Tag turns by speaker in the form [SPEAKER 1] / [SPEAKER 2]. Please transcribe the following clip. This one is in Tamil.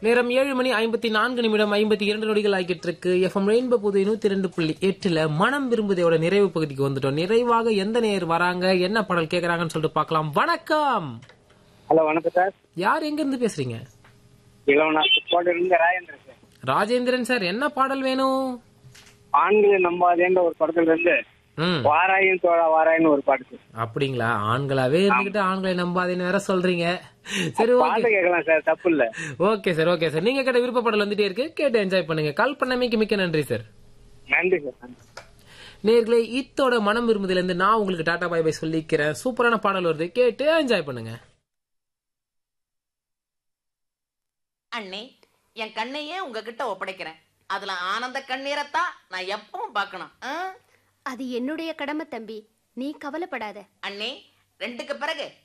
[SPEAKER 1] நேரம் ஏழு மணி ஐம்பத்தி நான்கு நிமிடம் ஐம்பத்தி இரண்டு நொடிகள் ஆகிட்டு இருக்கு எஃப்எம் ரெயின்போ புது நூத்தி ரெண்டு புள்ளி எட்டுல மனம் விரும்புதையோட நிறைவு பகுதிக்கு வந்துட்டோம் நிறைவாக எந்த நேர் வராங்க என்ன பாடல் கேக்குறாங்கன்னு சொல்லிட்டு பார்க்கலாம் வணக்கம்
[SPEAKER 2] ஹலோ வணக்கம் சார்
[SPEAKER 1] யார் எங்க இருந்து பேசுறீங்க
[SPEAKER 2] இளவனார் கோட்டையிலிருந்து ராஜேந்திரன் சார்
[SPEAKER 1] ராஜேந்திரன் சார் என்ன பாடல் வேணும்
[SPEAKER 2] ஆண்களை நம்பாதேன்ற ஒரு படத்துல இருந்து
[SPEAKER 1] ம்
[SPEAKER 2] வாராயின் தோழா வாராயின்னு ஒரு பாட்டு சார்
[SPEAKER 1] அப்படிங்களா ஆண்களாவே இருந்துகிட்டு ஆண்களை நம்பாதேன்னு வேற சொல்றீங்க சரி ஓகே
[SPEAKER 2] பாட்டு கேட்கலாம் சார் தப்பு இல்ல
[SPEAKER 1] ஓகே சார் ஓகே சார் நீங்க கேட்ட விருப்ப பாடல் வந்துட்டே இருக்கு கேட்டு என்ஜாய் பண்ணுங்க கால் பண்ணமைக்கு மிக்க நன்றி சார்
[SPEAKER 2] நன்றி சார் நன்றி.
[SPEAKER 1] நேர்களே இத்தோட மனம் விரும்புதுல இருந்து நான் உங்களுக்கு டாடா பை பை சொல்லிக்கிறேன் சூப்பரான பாடல் வருது கேட்டு என்ஜாய் பண்ணுங்க
[SPEAKER 3] அண்ணே என் கண்ணையே உங்ககிட்ட ஒப்படைக்கிறேன் அதுல ஆனந்த கண்ணீரைத்தான் நான் எப்பவும் பார்க்கணும் ஆ?
[SPEAKER 4] அது என்னுடைய கடமை தம்பி நீ கவலைப்படாத
[SPEAKER 3] அண்ணே ரெண்டுக்கு பிறகு